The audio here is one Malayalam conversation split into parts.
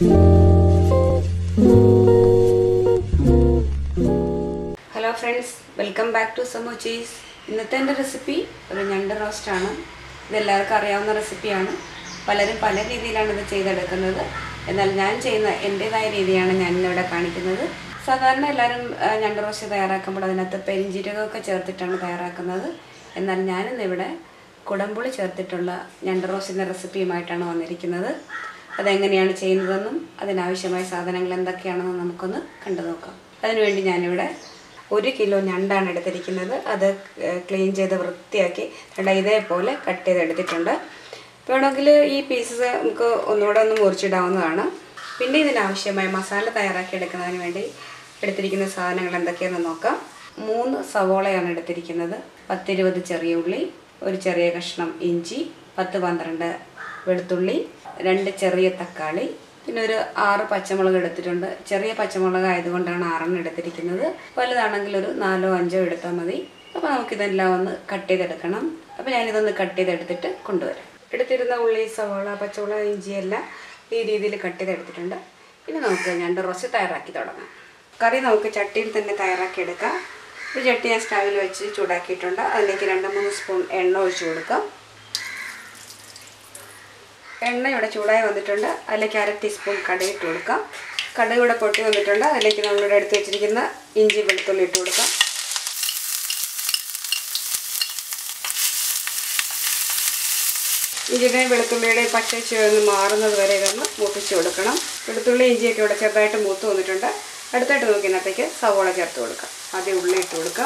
hello friends welcome back to സമോ ചീസ് ഇന്നത്തെ എൻ്റെ റെസിപ്പി ഒരു ഞണ്ട് റോസ്റ്റാണ് ഇതെല്ലാവർക്കും അറിയാവുന്ന റെസിപ്പിയാണ് പലരും പല രീതിയിലാണ് ഇത് ചെയ്തെടുക്കുന്നത് എന്നാൽ ഞാൻ ചെയ്യുന്ന എൻ്റേതായ രീതിയാണ് ഞാൻ ഇന്നിവിടെ കാണിക്കുന്നത് സാധാരണ എല്ലാവരും ആ, ഞണ്ട് റോസ്റ്റ് തയ്യാറാക്കുമ്പോൾ അതിനകത്ത് പെരിഞ്ചീരകമൊക്കെ ചേർത്തിട്ടാണ് തയ്യാറാക്കുന്നത് എന്നാൽ ഞാനിന്നിവിടെ കുടംപുളി ചേർത്തിട്ടുള്ള ഞണ്ട് റോസ്റ്റിൻ്റെ റെസിപ്പിയുമായിട്ടാണ് വന്നിരിക്കുന്നത് അതെങ്ങനെയാണ് ചെയ്യുന്നതെന്നും അതിനാവശ്യമായ സാധനങ്ങൾ എന്തൊക്കെയാണെന്നും നമുക്കൊന്ന് കണ്ടു നോക്കാം അതിനുവേണ്ടി ഞാനിവിടെ ഒരു കിലോ ഞണ്ടാണ് എടുത്തിരിക്കുന്നത് അത് ക്ലീൻ ചെയ്ത് വൃത്തിയാക്കി കണ്ട ഇതേപോലെ കട്ട് ചെയ്ത് എടുത്തിട്ടുണ്ട് വേണമെങ്കിൽ ഈ പീസസ് നമുക്ക് ഒന്നുകൂടെ ഒന്ന് മുറിച്ചിടാവുന്നതാണ് പിന്നെ ഇതിനാവശ്യമായ മസാല തയ്യാറാക്കി എടുക്കുന്നതിന് വേണ്ടി എടുത്തിരിക്കുന്ന സാധനങ്ങൾ എന്തൊക്കെയാണെന്ന് നോക്കാം മൂന്ന് സവോളയാണ് എടുത്തിരിക്കുന്നത് പത്തിരുപത് ചെറിയ ഉള്ളി ഒരു ചെറിയ കഷ്ണം ഇഞ്ചി പത്ത് പന്ത്രണ്ട് വെളുത്തുള്ളി രണ്ട് ചെറിയ തക്കാളി പിന്നെ ഒരു ആറ് പച്ചമുളക് എടുത്തിട്ടുണ്ട് ചെറിയ പച്ചമുളക് ആയതുകൊണ്ടാണ് ആറെണ്ണം എടുത്തിരിക്കുന്നത് വലുതാണെങ്കിൽ ഒരു നാലോ അഞ്ചോ എടുത്താൽ മതി അപ്പോൾ നമുക്കിതെല്ലാം ഒന്ന് കട്ട് ചെയ്തെടുക്കണം അപ്പോൾ ഞാനിതൊന്ന് കട്ട് ചെയ്തെടുത്തിട്ട് കൊണ്ടുവരാം എടുത്തിരുന്ന ഉള്ളി സവോള പച്ചമുളക് ഇഞ്ചിയെല്ലാം ഈ രീതിയിൽ കട്ട് ചെയ്തെടുത്തിട്ടുണ്ട് ഇനി നമുക്ക് ഞണ്ട് റോസ്റ്റ് തയ്യാറാക്കി തുടങ്ങാം കറി നമുക്ക് ചട്ടിയിൽ തന്നെ തയ്യാറാക്കി എടുക്കാം ഒരു ചട്ടി ഞാൻ സ്റ്റവിൽ വെച്ച് ചൂടാക്കിയിട്ടുണ്ട് അതിലേക്ക് രണ്ട് മൂന്ന് സ്പൂൺ എണ്ണ ഒഴിച്ച് കൊടുക്കാം എണ്ണ ഇവിടെ ചൂടായി വന്നിട്ടുണ്ട് അതിലേക്ക് അര ടീസ്പൂൺ കടുക് ഇട്ട് കൊടുക്കാം കടുക് ഇവിടെ പൊട്ടി വന്നിട്ടുണ്ട് അതിലേക്ക് നമ്മളിവിടെ എടുത്ത് വെച്ചിരിക്കുന്ന ഇഞ്ചി വെളുത്തുള്ളി ഇട്ട് കൊടുക്കാം ഇഞ്ചിയുടെയും വെളുത്തുള്ളിയുടെയും പച്ച ചുവന്ന് മാറുന്നത് വരെ ഇതൊന്ന് മൂപ്പിച്ച് കൊടുക്കണം വെളുത്തുള്ളി ഇഞ്ചിയൊക്കെ ഇവിടെ ചെറുതായിട്ട് മൂത്ത് വന്നിട്ടുണ്ട് അടുത്തായിട്ട് നമുക്ക് ഇതിനകത്തേക്ക് സവോള ചേർത്ത് കൊടുക്കാം ആദ്യം ഉള്ളി ഇട്ട് കൊടുക്കാം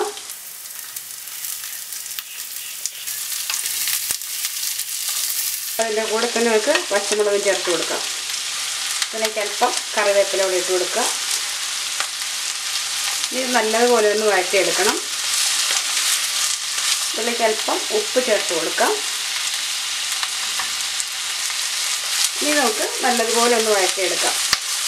അതിൻ്റെ കൂടെ തന്നെ നമുക്ക് പച്ചമുളകും ചേർത്ത് കൊടുക്കാം അതിലേക്ക് അല്പം കറിവേപ്പില കൂടി ഇട്ട് കൊടുക്കുക ഇത് നല്ലതുപോലെ ഒന്ന് വഴറ്റിയെടുക്കണം ഇതിലേക്ക് അല്പം ഉപ്പ് ചേർത്ത് കൊടുക്കാം ഇനി നമുക്ക് നല്ലതുപോലെ ഒന്ന് വഴറ്റിയെടുക്കാം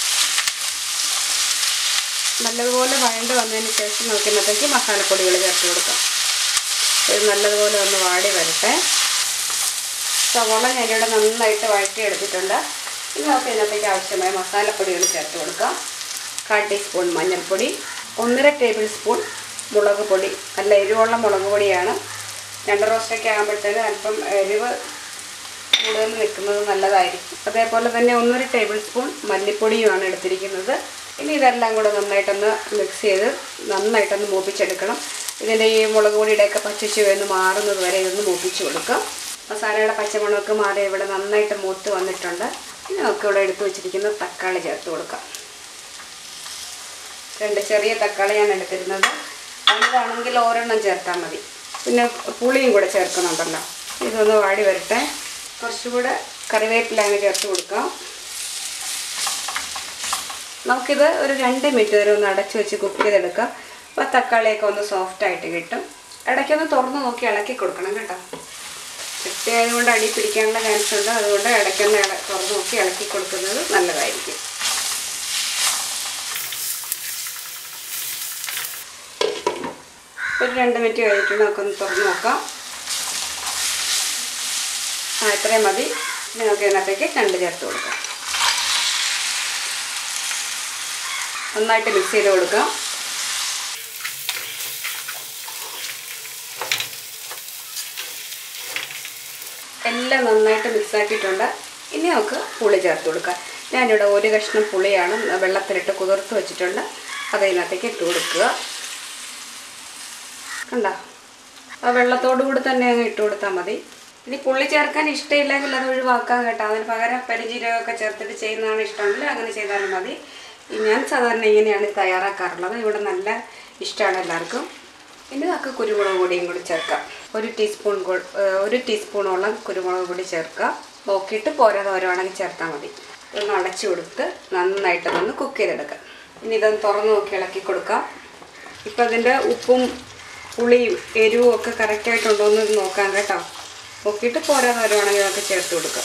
നല്ലതുപോലെ വഴണ്ട് വന്നതിന് ശേഷം നമുക്ക് ഇന്നത്തേക്ക് മസാലപ്പൊടികൾ ചേർത്ത് കൊടുക്കാം ഇത് നല്ലതുപോലെ ഒന്ന് വാടി വരട്ടെ സവോള ഞാനിവിടെ നന്നായിട്ട് വഴറ്റിയെടുത്തിട്ടുണ്ട് ഇനി നമുക്ക് ഇതിനകത്തേക്ക് ആവശ്യമായ മസാലപ്പൊടികൾ ചേർത്ത് കൊടുക്കാം കാൽ ടീസ്പൂൺ മഞ്ഞൾപ്പൊടി ഒന്നര ടേബിൾ സ്പൂൺ മുളക് പൊടി നല്ല എരിവുള്ള മുളക് പൊടിയാണ് രണ്ട് റോസ്റ്റൊക്കെ ആകുമ്പോഴത്തേന് അല്പം എരിവ് കൂടുതൽ നിൽക്കുന്നത് നല്ലതായിരിക്കും അതേപോലെ തന്നെ ഒന്നര ടേബിൾ സ്പൂൺ മല്ലിപ്പൊടിയുമാണ് എടുത്തിരിക്കുന്നത് ഇനി ഇതെല്ലാം കൂടെ നന്നായിട്ടൊന്ന് മിക്സ് ചെയ്ത് നന്നായിട്ടൊന്ന് മൂപ്പിച്ചെടുക്കണം ഇതിൻ്റെ ഈ മുളക് പൊടിയുടെയൊക്കെ പച്ചച്ചുവന്ന് മാറുന്നത് വരെ ഇതൊന്ന് മൂപ്പിച്ച് കൊടുക്കാം മസാലയുടെ പച്ചമുളക് മാറി ഇവിടെ നന്നായിട്ട് മൂത്ത് വന്നിട്ടുണ്ട് ഇനി നമുക്ക് ഇവിടെ എടുത്തു വെച്ചിരിക്കുന്ന തക്കാളി ചേർത്ത് കൊടുക്കാം രണ്ട് ചെറിയ തക്കാളിയാണ് എടുത്തിരുന്നത് വലുതാണെങ്കിൽ ഒരെണ്ണം ചേർത്താൽ മതി പിന്നെ പുളിയും കൂടെ ചേർക്കുന്നുണ്ടല്ലോ ഇതൊന്ന് വാടി വരട്ടെ കുറച്ചുകൂടെ കറിവേപ്പില അങ്ങ് ചേർത്ത് കൊടുക്കാം നമുക്കിത് ഒരു രണ്ട് മിനിറ്റ് വരെ ഒന്ന് അടച്ചു വെച്ച് കുക്ക് ചെയ്തെടുക്കാം അപ്പോൾ തക്കാളിയൊക്കെ ഒന്ന് സോഫ്റ്റ് ആയിട്ട് കിട്ടും ഇടയ്ക്കൊന്ന് തുറന്ന് നോക്കി ഇളക്കി കൊടുക്കണം കേട്ടോ ചട്ടി ആയതുകൊണ്ട് അടി പിടിക്കാനുള്ള ചാൻസ് ഉണ്ട് അതുകൊണ്ട് ഇടയ്ക്കൊന്ന് ഇള തുറന്ന് നോക്കി ഇളക്കി കൊടുക്കുന്നത് നല്ലതായിരിക്കും ഒരു രണ്ട് മിനിറ്റ് കഴിഞ്ഞിട്ട് നമുക്കൊന്ന് തുറന്ന് നോക്കാം ആ ഇത്രയും മതി ഇനി നമുക്ക് ഇതിനകത്തേക്ക് കണ്ട് ചേർത്ത് കൊടുക്കാം നന്നായിട്ട് മിക്സ് ചെയ്ത് കൊടുക്കാം എല്ലാം നന്നായിട്ട് മിക്സ് ആക്കിയിട്ടുണ്ട് ഇനി നമുക്ക് പുളി ചേർത്ത് കൊടുക്കാം ഞാനിവിടെ ഒരു കഷ്ണം പുളിയാണ് വെള്ളത്തിലിട്ട് കുതിർത്ത് വെച്ചിട്ടുണ്ട് അത് ഇതിനകത്തേക്ക് ഇട്ട് കൊടുക്കുക കണ്ട ആ വെള്ളത്തോടു കൂടി തന്നെ അങ്ങ് ഇട്ട് കൊടുത്താൽ മതി ഇനി പുള്ളി ചേർക്കാൻ ഇഷ്ടമില്ലെങ്കിൽ അത് ഒഴിവാക്കാൻ കേട്ടോ അതിന് പകരം പെരുജീരകമൊക്കെ ചേർത്തിട്ട് ചെയ്യുന്നതാണ് ഇഷ്ടമെങ്കിൽ അങ്ങനെ ചെയ്താലും മതി ഞാൻ സാധാരണ ഇങ്ങനെയാണ് തയ്യാറാക്കാറുള്ളത് ഇവിടെ നല്ല ഇഷ്ടമാണ് എല്ലാവർക്കും ഇനി നമുക്ക് കുരുമുളക് പൊടിയും കൂടി ചേർക്കാം ഒരു ടീസ്പൂൺ കൂ- ഏഹ് ഒരു ടീസ്പൂണോളം കുരുമുളക് പൊടി ചേർക്കുക നോക്കിയിട്ട് പോരാതെ ഓരോണെങ്കിൽ ചേർത്താൽ മതി ഇതൊന്ന് അടച്ചു കൊടുത്ത് നന്നായിട്ട് അതൊന്ന് കുക്ക് ചെയ്തെടുക്കാം ഇനി ഇതൊന്ന് തുറന്ന് നോക്കി ഇളക്കി കൊടുക്കാം ഇപ്പം അതിൻ്റെ ഉപ്പും പുളിയും എരിവും ഒക്കെ കറക്റ്റായിട്ടുണ്ടോ എന്ന് നോക്കാം കേട്ടോ നോക്കിയിട്ട് പോരാതെ വരുവാണെങ്കിൽ അതൊക്കെ ചേർത്ത് കൊടുക്കാം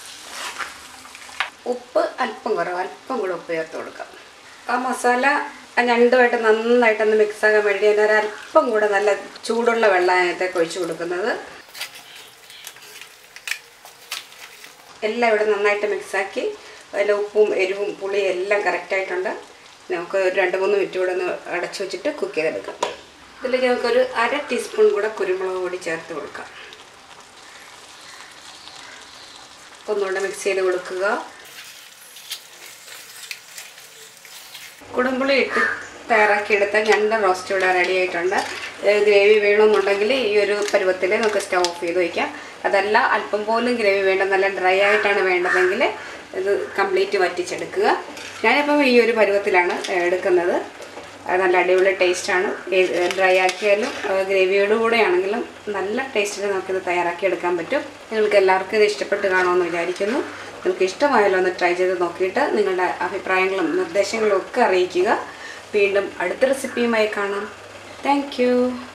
ഉപ്പ് അല്പം കുറവ് അല്പം കൂടെ ഉപ്പ് ചേർത്ത് കൊടുക്കാം ആ മസാല ആ ഞണ്ടുമായിട്ട് നന്നായിട്ടൊന്ന് മിക്സ് ആകാൻ വേണ്ടി ഞാൻ ഒരല്പം കൂടെ നല്ല ചൂടുള്ള വെള്ളം അതിനകത്തേക്ക് ഒഴിച്ചു കൊടുക്കുന്നത് എല്ലാം ഇവിടെ നന്നായിട്ട് മിക്സാക്കി അതിൽ ഉപ്പും എരിവും പുളിയും എല്ലാം കറക്റ്റായിട്ടുണ്ട് നമുക്ക് ഒരു രണ്ട് മൂന്ന് മിനിറ്റ് കൂടെ ഒന്ന് അടച്ചു വെച്ചിട്ട് കുക്ക് ചെയ്തെടുക്കാം ഇതിലേക്ക് നമുക്കൊരു അര ടീസ്പൂൺ കൂടെ കുരുമുളക് പൊടി ചേർത്ത് കൊടുക്കാം ഒന്നുകൂടെ മിക്സ് ചെയ്ത് കൊടുക്കുക കുടംപുളി ഇട്ട് തയ്യാറാക്കിയെടുത്ത ഞണ്ട് റോസ്റ്റ് ഇവിടെ റെഡി ആയിട്ടുണ്ട് ഗ്രേവി വേണമെന്നുണ്ടെങ്കിൽ ഈ ഒരു പരുവത്തിൽ നമുക്ക് സ്റ്റവ് ഓഫ് ചെയ്ത് വയ്ക്കാം അതല്ല അല്പം പോലും ഗ്രേവി വേണ്ട നല്ല ഡ്രൈ ആയിട്ടാണ് വേണ്ടതെങ്കിൽ ഇത് കംപ്ലീറ്റ് വറ്റിച്ചെടുക്കുക ഞാനിപ്പം ഈ ഒരു പരുവത്തിലാണ് എടുക്കുന്നത് അത് നല്ല അടിപൊളി ടേസ്റ്റാണ് ഡ്രൈ ആക്കിയാലും ഗ്രേവിയോട് കൂടെ ആണെങ്കിലും നല്ല ടേസ്റ്റിൽ നമുക്കിത് തയ്യാറാക്കി എടുക്കാൻ പറ്റും നിങ്ങൾക്ക് എല്ലാവർക്കും ഇത് ഇഷ്ടപ്പെട്ട് കാണുമെന്ന് വിചാരിക്കുന്നു നിങ്ങൾക്ക് ഇഷ്ടമായാലോ ഒന്ന് ട്രൈ ചെയ്ത് നോക്കിയിട്ട് നിങ്ങളുടെ അഭിപ്രായങ്ങളും നിർദ്ദേശങ്ങളും ഒക്കെ അറിയിക്കുക വീണ്ടും അടുത്ത റെസിപ്പിയുമായി കാണാം താങ്ക്